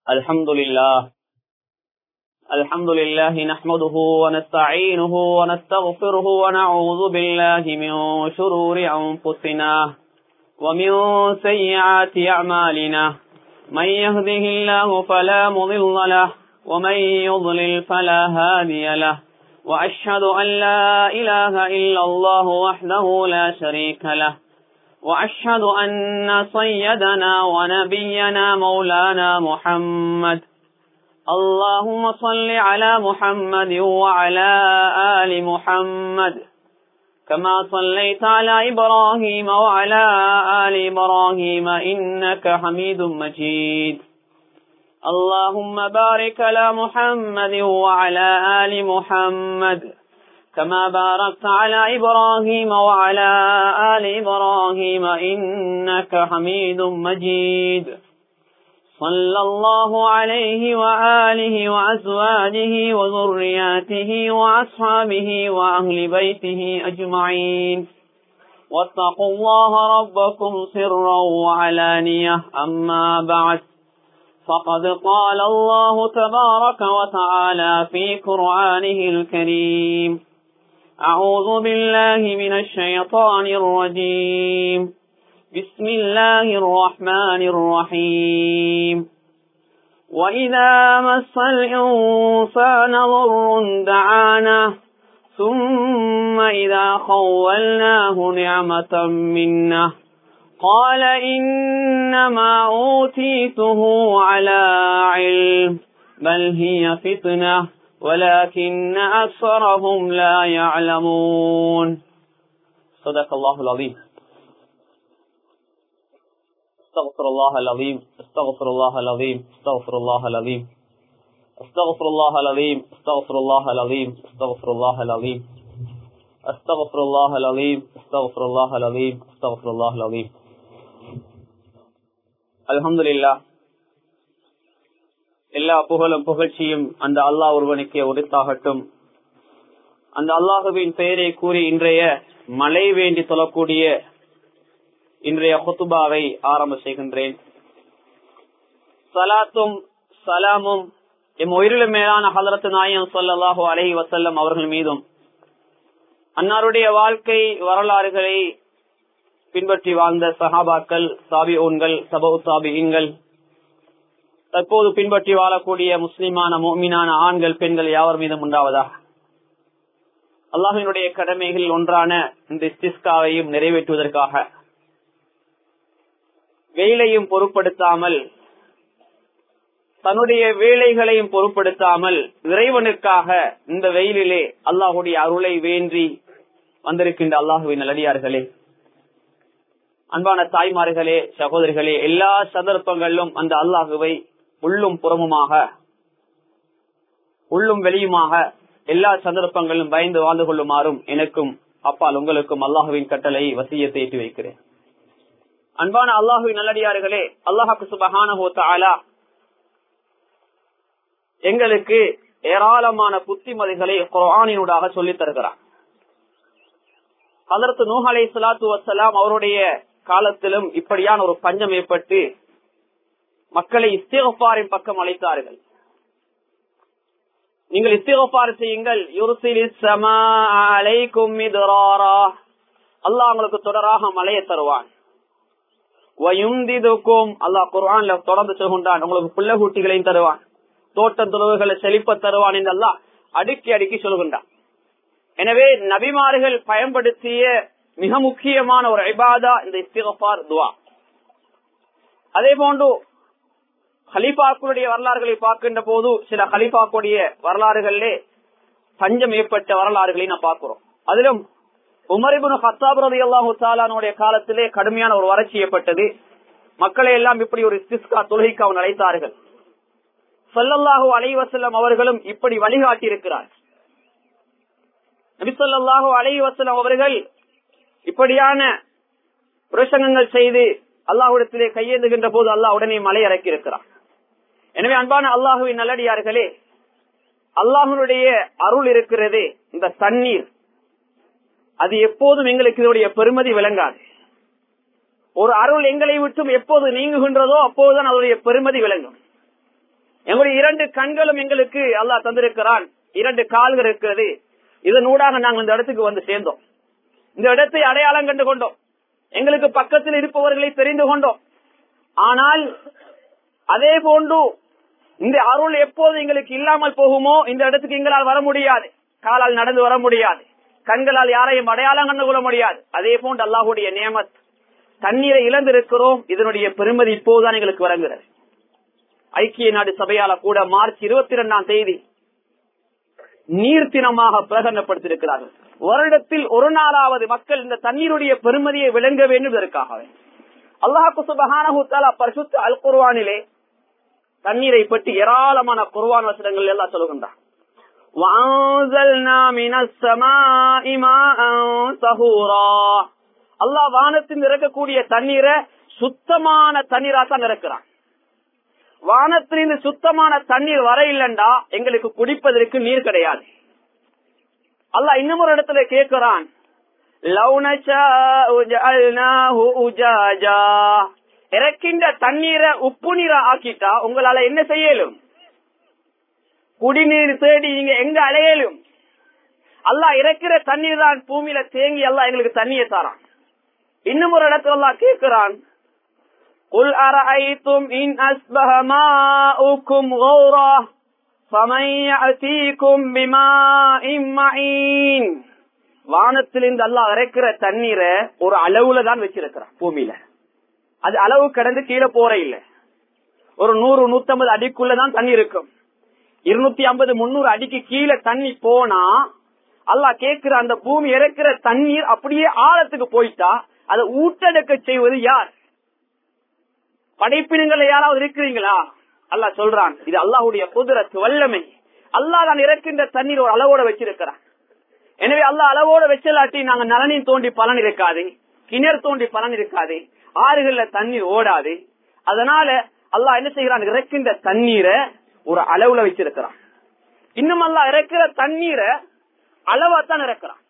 الحمد لله الحمد لله نحمده ونستعينه ونستغفره ونعوذ بالله من شرور أنفسنا ومن سيئات أعمالنا من يهده الله فلا مضل له ومن يضلل فلا هادي له وأشهد أن لا إله إلا الله وحده لا شريك له وأشهد أن سيدنا ونبينا مولانا محمد اللهم صل على محمد وعلى آل محمد كما صليت على إبراهيم وعلى آل إبراهيم إنك حميد مجيد اللهم بارك على محمد وعلى آل محمد كما باركت على إبراهيم وعلى آل إبراهيم إنك حميد مجيد صلى الله عليه وآله وأزواجه وذرياته وأصحابه وأهل بيته أجمعين واتقوا الله ربكم سرا وعلانية أما بعد فقد قال الله تبارك وتعالى في قرآنه الكريم أعوذ بالله من الشيطان الرجيم بسم الله الرحمن الرحيم وإذا مس الإنسان ضر دعانا ثم إذا خولناه نعمة منا قال إنما أوتيته على علم بل هي فتنة ولكن أكثرهم لا يعلمون صدق الله العظيم استغفر الله العظيم استغفر الله العظيم استغفر الله العظيم استغفر الله العظيم استغفر الله العظيم استغفر الله العظيم استغفر الله العظيم استغفر الله العظيم استغفر الله العظيم الحمد لله எல்லா புகழும் புகழ்ச்சியும் அந்த அல்லாஹ் ஒருவனுக்கே உரித்தாகட்டும் அந்த அல்லாஹுவின் பெயரை கூறி இன்றைய மழை வேண்டி தொழக்கூடிய இன்றைய ஹொத்துபாவை ஆரம்ப செய்கின்றேன் சலாத்தும் சலாமும் எம் உயிரிலும் மேலான ஹலரத்து நாயம் சொல்லலாஹு அலஹி வசல்லம் அவர்கள் மீதும் அன்னாருடைய வாழ்க்கை வரலாறுகளை பின்பற்றி வாழ்ந்த சஹாபாக்கள் சாபி ஊன்கள் சபு சாபிகள் தற்போது பின்பற்றி வாழக்கூடிய முஸ்லிமான மோமினான ஆண்கள் பெண்கள் யாவர் மீதும் உண்டாவதாக அல்லாஹினுடைய கடமைகள் ஒன்றான இந்த இஸ்திஸ்காவையும் நிறைவேற்றுவதற்காக வேலையும் பொருட்படுத்தாமல் தன்னுடைய வேலைகளையும் பொருட்படுத்தாமல் இறைவனுக்காக இந்த வெயிலிலே அல்லாஹுடைய அருளை வேண்டி வந்திருக்கின்ற அல்லாஹுவின் நல்லடியார்களே அன்பான தாய்மார்களே சகோதரிகளே எல்லா சந்தர்ப்பங்களிலும் அந்த அல்லாஹுவை உள்ளும் புறமுமாக உள்ளும் வெளியுமாக எல்லா சந்தர்ப்பங்களிலும் பயந்து வாழ்ந்து கொள்ளுமாறும் எனக்கும் அப்பால் உங்களுக்கும் அல்லாஹுவின் கட்டளை வசியத்தை ஏற்றி வைக்கிறேன் அன்பான அல்லாஹுவின் நல்லடியார்களே அல்லாஹாக்கு சுபகான எங்களுக்கு ஏராளமான புத்திமதிகளை குரானினூடாக சொல்லித் தருகிறார் அதற்கு நூஹ் அலை சலாத்து வசலாம் அவருடைய காலத்திலும் இப்படியான ஒரு பஞ்சம் ஏற்பட்டு மக்களை இஸ்திகப்பாரின் பக்கம் அழைத்தார்கள் நீங்கள் இஸ்திகப்பார் செய்யுங்கள் அல்லாஹ் உங்களுக்கு தொடராக மழையை தருவான் அல்லாஹ் குர்ஆன்ல தொடர்ந்து சொல்கின்றான் உங்களுக்கு புள்ள குட்டிகளையும் தருவான் தோட்ட துறவுகளை செழிப்ப தருவான் என்று அல்லாஹ் அடுக்கி அடுக்கி சொல்கின்றான் எனவே நபிமார்கள் பயன்படுத்திய மிக முக்கியமான ஒரு ஐபாதா இந்த இஸ்திகபார் துவா அதே போன்று ஹலிஃபாக்களுடைய வரலாறுகளை பார்க்கின்ற போது சில ஹலிஃபாக்குடைய வரலாறுகளிலே பஞ்சம் ஏற்பட்ட வரலாறுகளை நான் பார்க்கிறோம் அதிலும் உமரிபுன் ஹத்தாப் ரதி அல்லாஹு தாலானுடைய காலத்திலே கடுமையான ஒரு வறட்சி ஏற்பட்டது மக்களை எல்லாம் இப்படி ஒரு இஸ்திஸ்கா தொழுகைக்கு அவன் அழைத்தார்கள் சொல்லல்லாஹு அலைவசல்லம் அவர்களும் இப்படி வழிகாட்டி இருக்கிறார் நபிசல்லாஹு அலைவசல்லம் அவர்கள் இப்படியான பிரசங்கங்கள் செய்து அல்லாஹுடத்திலே கையேந்துகின்ற போது அல்லாஹ் உடனே மலை இறக்கி இருக்கிறார் எனவே அன்பான அல்லாஹுவின் நல்லடியார்களே அல்லாஹனுடைய அருள் இருக்கிறதே இந்த தண்ணீர் அது எப்போதும் எங்களுக்கு இதனுடைய பெருமதி விளங்காது ஒரு அருள் எங்களை விட்டும் எப்போது நீங்குகின்றதோ அப்போதுதான் அதனுடைய பெருமதி விளங்கும் எங்களுடைய இரண்டு கண்களும் எங்களுக்கு அல்லாஹ் தந்திருக்கிறான் இரண்டு கால்கள் இருக்கிறது இதனூடாக நாங்கள் இந்த இடத்துக்கு வந்து சேர்ந்தோம் இந்த இடத்தை அடையாளம் கண்டு கொண்டோம் எங்களுக்கு பக்கத்தில் இருப்பவர்களை தெரிந்து கொண்டோம் ஆனால் அதே போன்று இந்த அருள் எப்போது எங்களுக்கு இல்லாமல் போகுமோ இந்த இடத்துக்கு எங்களால் வர முடியாது காலால் நடந்து வர முடியாது கண்களால் யாரையும் அடையாளம் கண்டு கொள்ள முடியாது அதே போன்று அல்லாஹுடைய நியமத் தண்ணீரை இழந்திருக்கிறோம் இதனுடைய பெருமதி இப்போதுதான் எங்களுக்கு வழங்குகிறது ஐக்கிய நாடு சபையால கூட மார்ச் இருபத்தி இரண்டாம் தேதி நீர் தினமாக பிரகடனப்படுத்தியிருக்கிறார்கள் வருடத்தில் ஒரு நாளாவது மக்கள் இந்த தண்ணீருடைய பெருமதியை விளங்க வேண்டும் இதற்காகவே அல்லாஹு சுபஹானஹு பரிசுத்த அல் குர்வானிலே தண்ணீரை பற்றி ஏராளமான குர்வான் வசனங்கள் எல்லாம் சொல்லுகின்றான் அல்லாஹ் வானத்தில் இறக்கக்கூடிய தண்ணீரை சுத்தமான தண்ணீரா தான் இறக்குறான் வானத்திலிருந்து சுத்தமான தண்ணீர் வர இல்லண்டா எங்களுக்கு குடிப்பதற்கு நீர் கிடையாது அல்லாஹ் இன்னும் ஒரு இடத்துல கேட்கிறான் இறக்கின்ற தண்ணீரை உப்பு நீரா ஆக்கிட்டா உங்களால என்ன செய்யலும் குடிநீர் தேடி நீங்க எங்க அலையலும் அல்லா இறக்கிற தண்ணீர் தான் பூமியில தேங்கி எல்லாம் எங்களுக்கு தண்ணியை தாரான் இன்னும் ஒரு இடத்துல எல்லாம் கேட்கிறான் قل أرأيتم إن أصبح ماؤكم غورا فمن يأتيكم بماء معين வானத்திலிருந்து அல்லாஹ் இறக்கிற தண்ணீரை ஒரு அளவுல தான் வச்சிருக்கிறான் பூமியில அது அளவு கடந்து கீழே போற இல்ல ஒரு நூறு நூத்தம்பது அடிக்குள்ளதான் தண்ணி இருக்கும் இருநூத்தி ஐம்பது முன்னூறு அடிக்கு கீழே தண்ணி போனா அல்லாஹ் கேட்கிற அந்த பூமி இறக்கிற தண்ணீர் அப்படியே ஆழத்துக்கு போயிட்டா அதை ஊட்டெடுக்க செய்வது யார் படைப்பினங்கள் யாராவது இருக்கிறீங்களா அல்லாஹ் சொல்றான் இது அல்லாஹுடைய குதிரத்து வல்லமை அல்லாஹ் தான் இறக்கின்ற தண்ணீர் ஒரு அளவோட வச்சிருக்கிறான் எனவே அல்லாஹ் அளவோட வச்சலாட்டி நாங்க நலனின் தோண்டி பலன் இருக்காது கிணறு தோண்டி பலன் இருக்காது ஆறுகள்ல தண்ணீர் ஓடாது அதனால அல்லாஹ் என்ன செய்யறான் இறக்கின்ற தண்ணீரை ஒரு அளவுல வச்சிருக்கிறான் இன்னும் அல்லாஹ் இறக்கிற தண்ணீரை அளவா தான் இறக்குறான்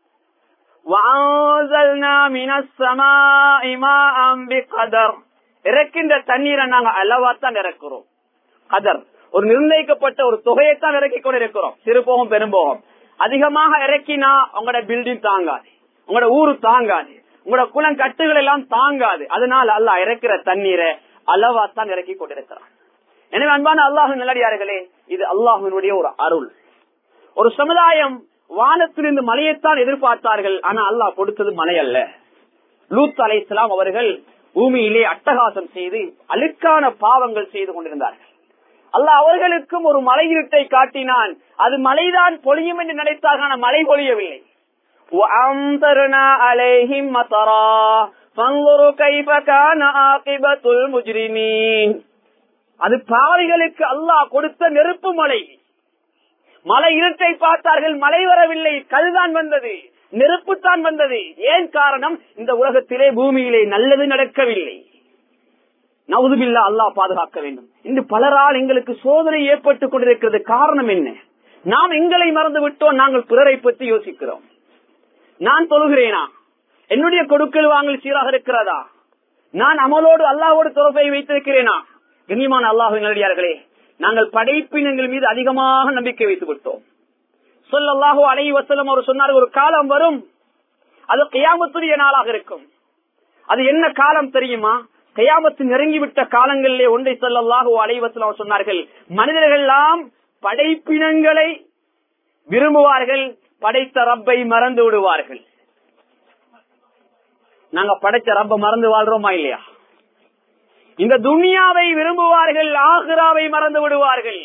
இறக்கின்ற தண்ணீரை நாங்க அளவாத்தான் இறக்குறோம் கதர் ஒரு நிர்ணயிக்கப்பட்ட ஒரு தொகையைத்தான் இறக்கி கொண்டு இருக்கிறோம் சிறுபோகம் பெரும்போகம் அதிகமாக இறக்கினா உங்களோட பில்டிங் தாங்காது உங்களோட ஊரு தாங்காது உங்களோட குளம் கட்டுகள் எல்லாம் தாங்காது அதனால அல்ல இறக்கிற தண்ணீரை அளவாத்தான் இறக்கி கொண்டிருக்கிறான் எனவே அன்பான அல்லாஹு நல்லடியார்களே இது அல்லாஹினுடைய ஒரு அருள் ஒரு சமுதாயம் வானத்திலிருந்து மலையைத்தான் எதிர்பார்த்தார்கள் ஆனா அல்லாஹ் கொடுத்தது மலை அல்ல லூத் அலை இஸ்லாம் அவர்கள் பூமியிலே அட்டகாசம் செய்து அழுக்கான பாவங்கள் செய்து கொண்டிருந்தார்கள் அல்லாஹ் அவர்களுக்கும் ஒரு மலை இருட்டை காட்டினான் அது மலைதான் பொழியும் என்று நினைத்தார்கள் ஆனா மழை பொழியவில்லை وأمطرنا عليهم مطرا فانظروا كيف كان عاقبة المجرمين அது பாவிகளுக்கு அல்லாஹ் கொடுத்த நெருப்பு மலை மலை இருட்டை பார்த்தார்கள் மழை வரவில்லை கல்தான் வந்தது நெருப்பு தான் வந்தது ஏன் காரணம் இந்த உலகத்திலே பூமியிலே நல்லது நடக்கவில்லை நவுதுபில்லா அல்லாஹ் பாதுகாக்க வேண்டும் இன்று பலரால் எங்களுக்கு சோதனை ஏற்பட்டுக் கொண்டிருக்கிறது காரணம் என்ன நாம் எங்களை மறந்து விட்டோம் நாங்கள் பிறரை பற்றி யோசிக்கிறோம் நான் தொழுகிறேனா என்னுடைய கொடுக்கல் வாங்கல் சீராக இருக்கிறதா நான் அமலோடு அல்லாவோடு தொடர்பை வைத்திருக்கிறேனா கண்ணியமான அல்லாஹு நல்லடியார்களே நாங்கள் படைப்பினங்கள் மீது அதிகமாக நம்பிக்கை வைத்து விட்டோம் சொல்லல்லாஹோ அலை வசலம் அவர் சொன்னார் ஒரு காலம் வரும் அது கையாமத்துடைய நாளாக இருக்கும் அது என்ன காலம் தெரியுமா கையாமத்து நெருங்கிவிட்ட காலங்களிலே ஒன்றை சொல்லல்லாஹோ அலைவசலம் அவர் சொன்னார்கள் மனிதர்கள் எல்லாம் படைப்பினங்களை விரும்புவார்கள் படைத்த ரப்பை மறந்து விடுவார்கள் நாங்க படைச்ச ரப்ப மறந்து வாழ்றோமா இல்லையா இந்த துனியாவை விரும்புவார்கள் ஆஹிராவை மறந்து விடுவார்கள்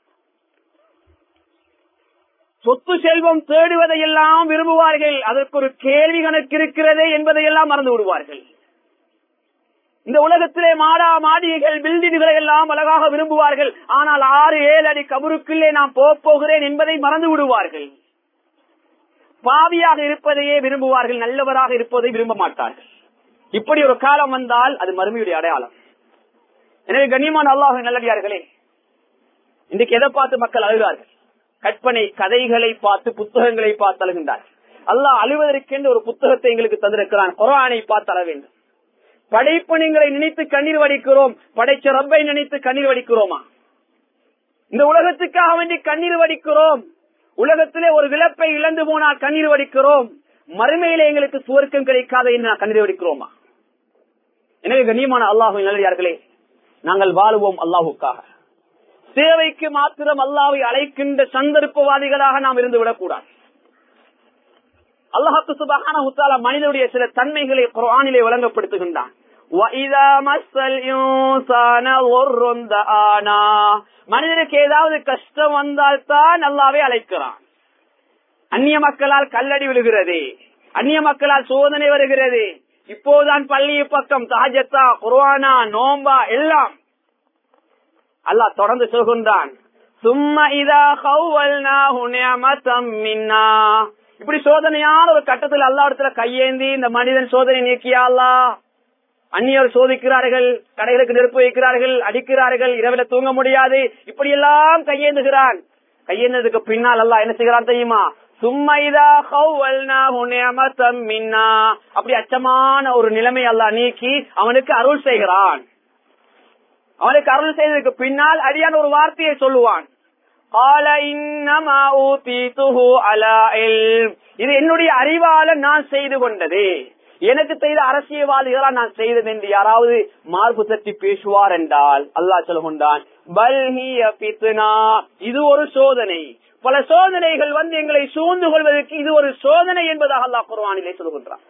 சொத்து செல்வம் தேடுவதையெல்லாம் விரும்புவார்கள் அதற்கு ஒரு கேள்வி கணக்கு இருக்கிறதே என்பதையெல்லாம் மறந்து விடுவார்கள் இந்த உலகத்திலே மாடா மாடிகள் பில்டிங்குகளை எல்லாம் அழகாக விரும்புவார்கள் ஆனால் ஆறு ஏழு அடி கபருக்குள்ளே நான் போகிறேன் என்பதை மறந்து விடுவார்கள் பாவியாக இருப்பதையே விரும்புவார்கள் நல்லவராக இருப்பதை விரும்ப மாட்டார்கள் இப்படி ஒரு காலம் வந்தால் அது மறுமையுடைய அடையாளம் எனவே கண்ணியமான அல்லாஹ் நல்லடியார்களே இன்றைக்கு எதை பார்த்து மக்கள் அழுகிறார்கள் கற்பனை கதைகளை பார்த்து புத்தகங்களை பார்த்து அழுகின்றார்கள் அல்லாஹ் அழுவதற்கென்று ஒரு புத்தகத்தை எங்களுக்கு தந்திருக்கிறான் குரானை பார்த்து அழ வேண்டும் படைப்பணிகளை நினைத்து கண்ணீர் வடிக்கிறோம் படைச்ச ரப்பை நினைத்து கண்ணீர் வடிக்கிறோமா இந்த உலகத்துக்காக வேண்டி கண்ணீர் வடிக்கிறோம் உலகத்திலே ஒரு விளப்பை இழந்து போனால் கண்ணீர் வடிக்கிறோம் மறுமையிலே எங்களுக்கு சுவர்க்கம் கிடைக்காத என்று நான் கண்ணீர் வடிக்கிறோமா எனவே கண்ணியமான அல்லாஹு நல்லே நாங்கள் வாழுவோம் அல்லாஹுக்காக சேவைக்கு மாத்திரம் அல்லாவை அழைக்கின்ற சந்தர்ப்பவாதிகளாக நாம் இருந்து விடக்கூடாது அல்லாஹு சுபகான உத்தால மனிதனுடைய சில தன்மைகளை குரானிலே வழங்கப்படுத்துகின்றான் மனிதனுக்கு ஏதாவது கஷ்டம் வந்தால் தான் நல்லாவே அழைக்கிறான் அந்நிய மக்களால் கல்லடி விழுகிறது அந்நிய மக்களால் சோதனை வருகிறது இப்போதான் பள்ளி பக்கம் தாஜத்தா குர்வானா நோம்பா எல்லாம் அல்லாஹ் தொடர்ந்து சொல்கின்றான் சும்மா இதா மின்னா இப்படி சோதனையான ஒரு கட்டத்தில் அல்லா இடத்துல கையேந்தி இந்த மனிதன் சோதனை நீக்கியாலா அந்நியர் சோதிக்கிறார்கள் கடைகளுக்கு நெருப்பு வைக்கிறார்கள் அடிக்கிறார்கள் இரவில தூங்க முடியாது இப்படி எல்லாம் கையேந்துகிறான் கையேந்ததுக்கு பின்னால் அல்லா என்ன செய்கிறான் தெரியுமா சும்மைதா மின்னா அப்படி அச்சமான ஒரு நிலைமை அல்லா நீக்கி அவனுக்கு அருள் செய்கிறான் அவனுக்கு அருள் செய்ததுக்கு பின்னால் அரியான ஒரு வார்த்தையை சொல்லுவான் இது என்னுடைய அறிவால நான் செய்து கொண்டது எனக்கு செய்த அரசியல்வாதிகளா நான் செய்தது என்று யாராவது மார்பு தட்டி பேசுவார் என்றால் அல்லாஹ் சொல்லுகின்றான் இது ஒரு சோதனை பல சோதனைகள் வந்து எங்களை சூழ்ந்து கொள்வதற்கு இது ஒரு சோதனை என்பதாக அல்லாஹ் குர்வானிலே சொல்லுகின்றான்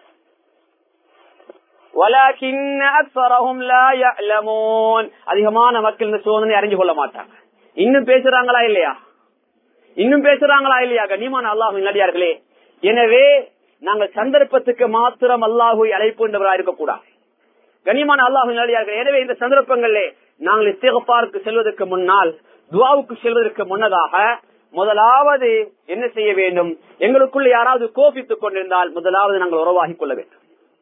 அதிகமான மக்கள் இந்த சோதனை அறிஞ்சு கொள்ள மாட்டாங்க இன்னும் பேசுறாங்களா இல்லையா இன்னும் பேசுறாங்களா இல்லையா கண்ணியமான அல்லாஹ் நடிகார்களே எனவே நாங்கள் சந்தர்ப்பத்துக்கு மாத்திரம் அல்லாஹு அழைப்புன்றவராக இருக்கக்கூடாது கண்ணியமான அல்லாஹு நடிகார்கள் எனவே இந்த சந்தர்ப்பங்களிலே நாங்கள் இஸ்திகப்பாருக்கு செல்வதற்கு முன்னால் துவாவுக்கு செல்வதற்கு முன்னதாக முதலாவது என்ன செய்ய வேண்டும் எங்களுக்குள்ள யாராவது கோபித்துக் கொண்டிருந்தால் முதலாவது நாங்கள் உறவாகிக் கொள்ள வேண்டும்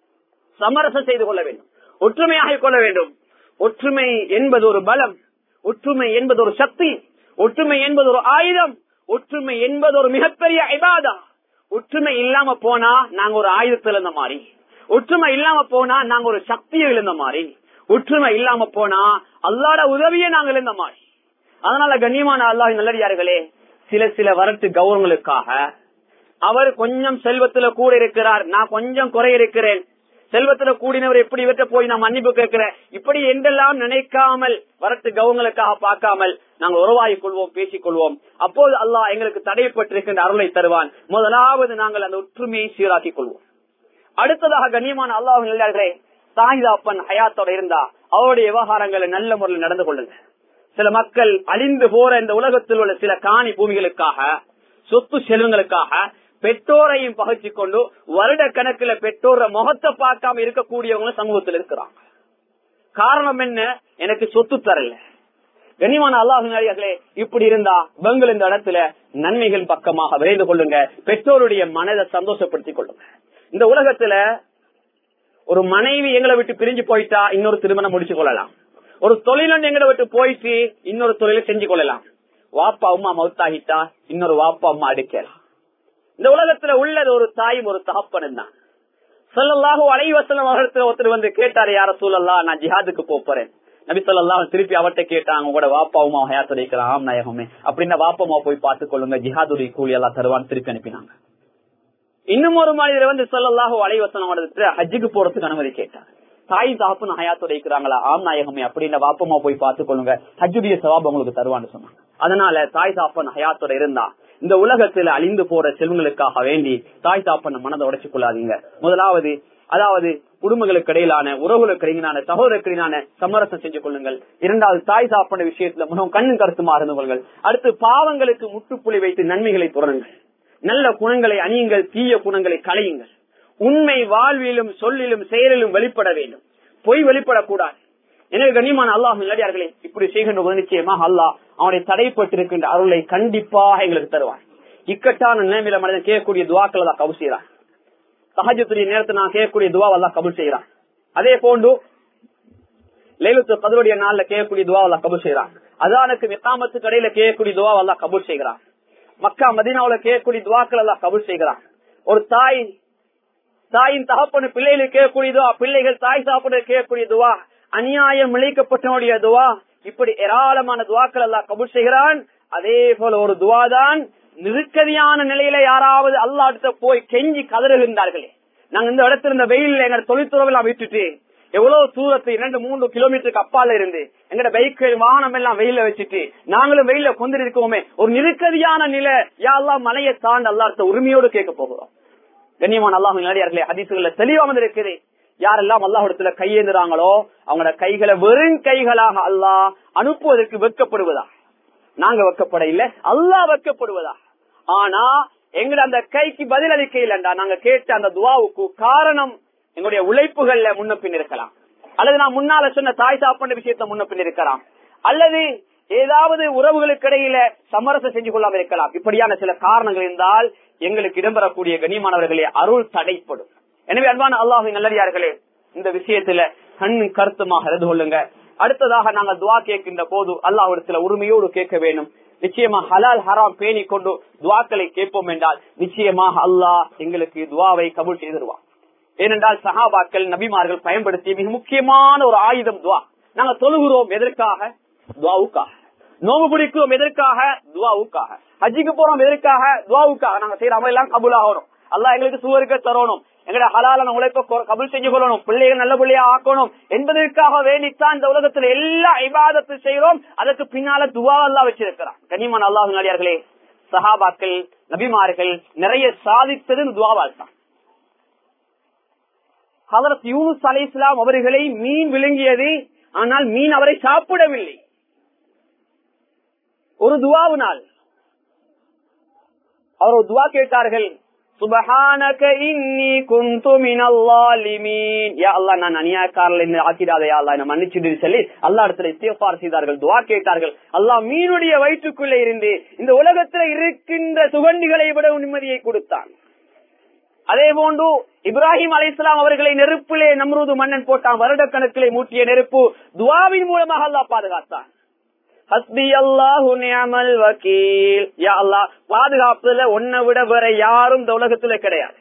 சமரசம் செய்து கொள்ள வேண்டும் ஒற்றுமையாக கொள்ள வேண்டும் ஒற்றுமை என்பது ஒரு பலம் ஒற்றுமை என்பது ஒரு சக்தி ஒற்றுமை என்பது ஒரு ஆயுதம் ஒற்றுமை என்பது ஒரு மிகப்பெரிய ஐபாதா ஒற்றுமை இல்லாம போனா நாங்க ஒரு ஆயுதத்தில் இருந்த மாதிரி ஒற்றுமை இல்லாம போனா நாங்க ஒரு சக்தியை இழந்த மாதிரி ஒற்றுமை இல்லாம போனா அல்லாட உதவியை நாங்கள் இருந்த மாதிரி அதனால கண்ணியமான அல்லாஹ் நல்லடியார்களே சில சில வரட்டு கௌரவங்களுக்காக அவர் கொஞ்சம் செல்வத்துல கூட இருக்கிறார் நான் கொஞ்சம் குறை இருக்கிறேன் செல்வத்துல கூடினவர் எப்படி இவற்றை போய் நான் மன்னிப்பு கேட்கிறேன் இப்படி என்றெல்லாம் நினைக்காமல் வரட்டு கவுங்களுக்காக பார்க்காமல் நாங்கள் உறவாகிக் கொள்வோம் பேசிக் கொள்வோம் அப்போது அல்லாஹ் எங்களுக்கு தடைப்பட்டிருக்கின்ற அருளை தருவான் முதலாவது நாங்கள் அந்த ஒற்றுமையை சீராக்கிக் கொள்வோம் அடுத்ததாக கண்ணியமான அல்லாஹ் நிலையாளர்களே தாய்தாப்பன் ஹயாத்தோட இருந்தா அவருடைய விவகாரங்களை நல்ல முறையில் நடந்து கொள்ளுங்க சில மக்கள் அழிந்து போற இந்த உலகத்தில் உள்ள சில காணி பூமிகளுக்காக சொத்து செல்வங்களுக்காக பெற்றோரையும் பகிர்ச்சி கொண்டு வருட கணக்குல பெற்றோர முகத்தை பார்க்காம இருக்கக்கூடியவங்க சமூகத்தில் இருக்கிறாங்க காரணம் என்ன எனக்கு சொத்து தரல கனிமான அல்லாஹர்களே இப்படி இருந்தா பெங்கள் இந்த இடத்துல நன்மைகள் பக்கமாக விரைந்து கொள்ளுங்க பெற்றோருடைய மனதை சந்தோஷப்படுத்திக் கொள்ளுங்க இந்த உலகத்துல ஒரு மனைவி எங்களை விட்டு பிரிஞ்சு போயிட்டா இன்னொரு திருமணம் முடிச்சு கொள்ளலாம் ஒரு தொழிலன் எங்களை விட்டு போயிட்டு இன்னொரு தொழிலை செஞ்சு கொள்ளலாம் வாப்பா அம்மா மவுத்தாகிட்டா இன்னொரு வாப்பா அம்மா அடிக்கலாம் இந்த உலகத்துல உள்ளது ஒரு தாயும் ஒரு தகப்பனும் தான் சொல்லலாக அலைவசலம் அவர்கிட்ட ஒருத்தர் வந்து கேட்டாரு யார சூழல்லா நான் ஜிஹாதுக்கு போறேன் நபி சொல்லலாம் திருப்பி அவர்கிட்ட கேட்டாங்க உங்களோட வாப்பாவுமா ஹயாத்துடைக்கிறான் நாயகமே அப்படின்னா வாப்பமா போய் பார்த்துக் கொள்ளுங்க ஜிஹாதுடைய கூலி எல்லாம் தருவான்னு திருப்பி அனுப்பினாங்க இன்னும் ஒரு மனிதர் வந்து சொல்லலாக அலைவசனம் ஹஜ்ஜுக்கு போறதுக்கு அனுமதி கேட்டார் தாய் தாப்புன்னு ஹயாத்துடைக்கிறாங்களா ஆம் நாயகமே அப்படின்னா வாப்பமா போய் பார்த்துக் கொள்ளுங்க ஹஜ்ஜுடைய சவாப் உங்களுக்கு தருவான்னு சொன்னாங்க அதனால தாய் தாப்பன் ஹயாத்தோட இருந்தா இந்த உலகத்துல அழிந்து போற செல்வங்களுக்காக வேண்டி தாய் தாப்பன் மனதை உடைச்சு கொள்ளாதீங்க முதலாவது அதாவது குடும்பங்களுக்கு இடையிலான உறவுகளுக்கு இடையிலான சகோதரருக்கு இடையிலான சமரசம் செஞ்சு கொள்ளுங்கள் இரண்டாவது தாய் சாப்பிட விஷயத்துல மிகவும் கண்ணும் கருத்துமா இருந்து கொள்ளுங்கள் அடுத்து பாவங்களுக்கு முட்டுப்புள்ளி வைத்து நன்மைகளை தொடருங்கள் நல்ல குணங்களை அணியுங்கள் தீய குணங்களை களையுங்கள் உண்மை வாழ்விலும் சொல்லிலும் செயலிலும் வெளிப்பட வேண்டும் பொய் வெளிப்படக்கூடாது எனவே கண்ணியமான அல்லாஹ் நல்லடியார்களே இப்படி செய்கின்ற போது நிச்சயமாக அல்லாஹ் அவனுடைய தடைப்பட்டிருக்கின்ற அருளை கண்டிப்பாக எங்களுக்கு தருவான் இக்கட்டான நிலைமையில மனிதன் கேட்கக்கூடிய துவாக்கள் தான் கபு செய்யறான் சஹஜத்துடைய நேரத்தை நான் கேட்கக்கூடிய துவா எல்லாம் கபுல் செய்யறான் அதே போன்று லைலத்து கதருடைய நாள்ல கேட்கக்கூடிய துவா எல்லாம் கபுல் செய்யறான் அதானுக்கு மிக்காமத்துக்கு இடையில கேட்கக்கூடிய துவா எல்லாம் கபுல் செய்கிறான் மக்கா மதினாவுல கேட்கக்கூடிய துவாக்கள் எல்லாம் கபுல் செய்கிறான் ஒரு தாய் தாயின் தகப்பனு பிள்ளைகளுக்கு கேட்கக்கூடிய துவா பிள்ளைகள் தாய் சாப்பிட கேட்கக்கூடிய துவா அநியாயம் இழைக்கப்பட்டனுடைய துவா இப்படி ஏராளமான துவாக்கள் எல்லாம் கபூல் செய்கிறான் அதே போல ஒரு துவாதான் நெருக்கடியான நிலையில யாராவது அல்லாட்ட போய் கெஞ்சி கதறுகின்றார்களே நாங்க இந்த இடத்துல இந்த வெயில்ல எங்க தொழில்துறவெல்லாம் விட்டுட்டு எவ்வளவு தூரத்து இரண்டு மூன்று கிலோமீட்டருக்கு அப்பால இருந்து எங்கட பைக் வாகனம் எல்லாம் வெயில வச்சுட்டு நாங்களும் வெயில கொண்டு இருக்கோமே ஒரு நெருக்கடியான நிலை யாரெல்லாம் மலையை தாண்டி அல்லாட்ட உரிமையோடு கேட்க போகிறோம் கண்ணியமான அல்லாஹ் நிலையார்களே ஹதீசுகள்ல தெளிவா வந்து இருக்குது யாரெல்லாம் அல்லாஹிடத்துல கையேந்துறாங்களோ அவங்களோட கைகளை வெறும் கைகளாக அல்லாஹ் அனுப்புவதற்கு வெட்கப்படுவதா நாங்க வெக்கப்பட இல்ல அல்லாஹ் வெட்கப்படுவதா ஆனா எங்கட அந்த கைக்கு பதில் அளிக்க இல்லண்டா நாங்க கேட்ட அந்த துவாவுக்கு காரணம் எங்களுடைய உழைப்புகள்ல முன்ன பின் இருக்கலாம் அல்லது நான் முன்னால சொன்ன தாய் சாப்பாடு விஷயத்த முன்ன பின் இருக்கலாம் அல்லது ஏதாவது உறவுகளுக்கு இடையில சமரசம் செஞ்சு கொள்ளாம இருக்கலாம் இப்படியான சில காரணங்கள் இருந்தால் எங்களுக்கு இடம்பெறக்கூடிய கண்ணியமானவர்களே அருள் தடைப்படும் எனவே அன்பான அல்லாஹின் நல்லடியார்களே இந்த விஷயத்துல கண் கருத்துமாக அறிந்து கொள்ளுங்க அடுத்ததாக நாங்கள் துவா கேட்கின்ற போது அல்லாஹிடத்துல உரிமையோடு கேட்க வேண்டும் நிச்சயமா ஹலால் ஹராம் பேணி கொண்டு துவாக்களை கேட்போம் என்றால் நிச்சயமாக அல்லாஹ் எங்களுக்கு துவாவை கபூல் செய்திருவான் ஏனென்றால் சஹாபாக்கள் நபிமார்கள் பயன்படுத்திய மிக முக்கியமான ஒரு ஆயுதம் துவா நாங்க தொழுகிறோம் எதற்காக துவாவுக்காக நோம்பு பிடிக்கிறோம் எதற்காக துவாவுக்காக ஹஜ்ஜிக்கு போறோம் எதற்காக துவாவுக்காக நாங்க செய்யற அமலாம் கபுல் ஆகணும் அல்லாஹ் எங்களுக்கு சுவருக்க தரணும் எங்கட ஹலாலான உழைப்ப கபுல் செஞ்சு கொள்ளணும் பிள்ளைகள் நல்ல பிள்ளையா ஆக்கணும் என்பதற்காக வேண்டித்தான் இந்த உலகத்துல எல்லா இபாதத்து செய்யறோம் அதற்கு பின்னால துவா அல்லா வச்சிருக்கிறான் கனிமன் அல்லாஹ் நாடியார்களே சஹாபாக்கள் நபிமார்கள் நிறைய சாதித்தது துவாவால் தான் ஹதரத் யூனுஸ் அலை இஸ்லாம் அவர்களை மீன் விழுங்கியது ஆனால் மீன் அவரை சாப்பிடவில்லை ஒரு துவாவினால் அவர் ஒரு துவா கேட்டார்கள் சுபஹானக இன்னி குந்து மினல் லாலிமீன் யா அல்லாஹ் நான் அநியாயக்காரர்கள் என்ன ஆக்கிடாதே யா அல்லாஹ் என்ன மன்னிச்சிடு சொல்லி அல்லாஹ் இடத்துல இஸ்திஃபார் செய்தார்கள் துவா கேட்டார்கள் அல்லாஹ் மீனுடைய வயிற்றுக்குள்ளே இருந்து இந்த உலகத்துல இருக்கின்ற சுகண்டிகளை விட நிம்மதியை கொடுத்தான் அதே போன்று இப்ராஹிம் அலி இஸ்லாம் அவர்களை நெருப்பிலே நம்ரூது மன்னன் போட்டான் வருடக்கணக்கிலே மூட்டிய நெருப்பு துவாவின் மூலமாக அல்லாஹ் பாதுகாத்தான் ஹஸ்பி அல்லாஹு நியமல் வக்கீல் யா அல்லாஹ் பாதுகாப்புல உன்னை விட வேற யாரும் இந்த உலகத்துல கிடையாது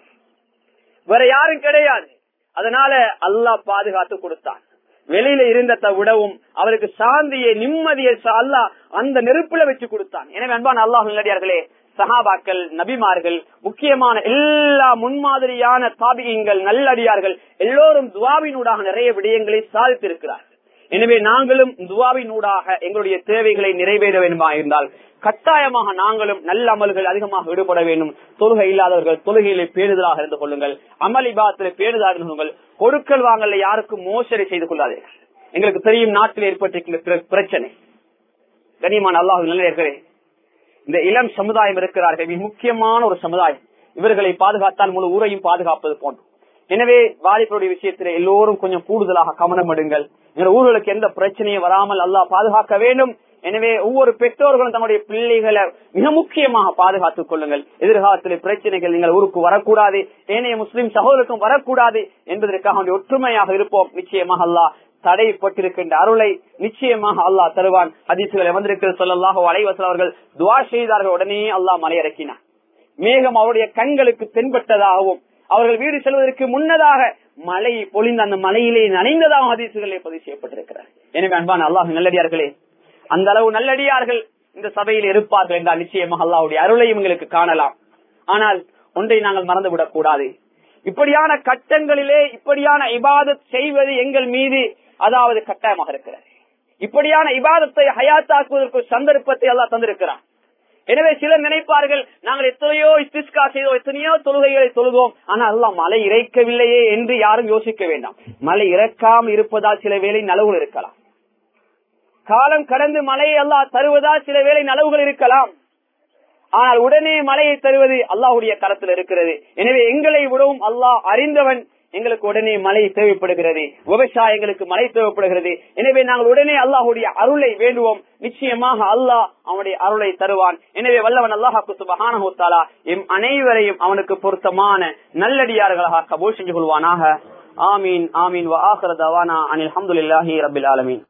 வேற யாரும் கிடையாது அதனால அல்லாஹ் பாதுகாத்து கொடுத்தான் வெளியில இருந்ததை விடவும் அவருக்கு சாந்தியை நிம்மதியை அல்லாஹ் அந்த நெருப்புல வச்சு கொடுத்தான் எனவே அன்பான அல்லாஹ் நல்லடியார்களே சஹாபாக்கள் நபிமார்கள் முக்கியமான எல்லா முன்மாதிரியான தாபிகங்கள் நல்லடியார்கள் எல்லோரும் துவாவினூடாக நிறைய விடயங்களை சாதித்திருக்கிறார்கள் எனவே நாங்களும் துவாவினூடாக எங்களுடைய தேவைகளை நிறைவேற வேண்டுமா இருந்தால் கட்டாயமாக நாங்களும் நல்ல அமல்கள் அதிகமாக ஈடுபட வேண்டும் தொழுகை இல்லாதவர்கள் தொழுகையிலே பேணுதலாக இருந்து கொள்ளுங்கள் அமளிபாத்திலே பேணுதலாக இருந்து கொள்ளுங்கள் கொடுக்கல் வாங்கல யாருக்கும் மோசடி செய்து கொள்ளாதீர்கள் எங்களுக்கு தெரியும் நாட்டில் ஏற்பட்டிருக்கின்ற பிரச்சனை கனியமான அல்லாஹ் நல்லே இந்த இளம் சமுதாயம் இருக்கிறார்கள் மிக முக்கியமான ஒரு சமுதாயம் இவர்களை பாதுகாத்தால் முழு ஊரையும் பாதுகாப்பது போன்று எனவே வாலிபருடைய விஷயத்தில் எல்லோரும் கொஞ்சம் கூடுதலாக கவனம் எடுங்கள் எங்க ஊர்களுக்கு எந்த பிரச்சனையும் வராமல் அல்லாஹ் பாதுகாக்க வேண்டும் எனவே ஒவ்வொரு பெற்றோர்களும் தங்களுடைய பிள்ளைகளை மிக முக்கியமாக பாதுகாத்துக் கொள்ளுங்கள் எதிர்காலத்தில் பிரச்சனைகள் நீங்கள் ஊருக்கு வரக்கூடாது ஏனைய முஸ்லிம் சகோதரருக்கும் வரக்கூடாது என்பதற்காக ஒற்றுமையாக இருப்போம் நிச்சயமாக அல்லாஹ் தடைப்பட்டிருக்கின்ற அருளை நிச்சயமாக அல்லாஹ் தருவான் ஹதீசுகளை வந்திருக்கிற சொல்லலாக அலைவசல் அவர்கள் துவா செய்தார்கள் உடனே அல்லாஹ் மலையிறக்கினார் மேகம் அவருடைய கண்களுக்கு தென்பட்டதாகவும் அவர்கள் வீடு செல்வதற்கு முன்னதாக மழை பொழிந்த அந்த மலையிலே நனைந்ததாக ஹதீசுகளே பதிவு செய்யப்பட்டிருக்கிறார் எனவே அன்பான அல்லாஹ் நல்லடியார்களே அந்த அளவு நல்லடியார்கள் இந்த சபையில் இருப்பார்கள் என்றால் நிச்சயமாக அல்லாவுடைய அருளையும் எங்களுக்கு காணலாம் ஆனால் ஒன்றை நாங்கள் மறந்துவிடக் கூடாது இப்படியான கட்டங்களிலே இப்படியான இபாதத் செய்வது எங்கள் மீது அதாவது கட்டாயமாக இருக்கிறது இப்படியான இபாதத்தை ஹயாத்தாக்குவதற்கு சந்தர்ப்பத்தை எல்லாம் தந்திருக்கிறான் எனவே சிலர் நினைப்பார்கள் நாங்கள் எத்தனையோ இஸ்திஸ்கா செய்தோம் எத்தனையோ தொழுகைகளை தொழுதோம் ஆனால் எல்லாம் மழை இறைக்கவில்லையே என்று யாரும் யோசிக்க வேண்டாம் மழை இறக்காமல் இருப்பதால் சில வேலை நலவுகள் இருக்கலாம் காலம் கடந்து மழையை எல்லாம் தருவதால் சில வேலை நலவுகள் இருக்கலாம் ஆனால் உடனே மழையை தருவது அல்லாஹுடைய கரத்தில் இருக்கிறது எனவே எங்களை விடவும் அல்லாஹ் அறிந்தவன் எங்களுக்கு உடனே மழை தேவைப்படுகிறது விவசாயங்களுக்கு மழை தேவைப்படுகிறது எனவே நாங்கள் உடனே அல்லாஹுடைய அருளை வேண்டுவோம் நிச்சயமாக அல்லாஹ் அவனுடைய அருளை தருவான் எனவே வல்லவன் அல்லாஹாக்கு சுபகானா எம் அனைவரையும் அவனுக்கு பொருத்தமான நல்லடியார்களாக கபூல் செஞ்சு கொள்வானாக ஆமீன் ஆமீன் அனில் அஹமதுல்லாஹி ரபில் ஆலமீன்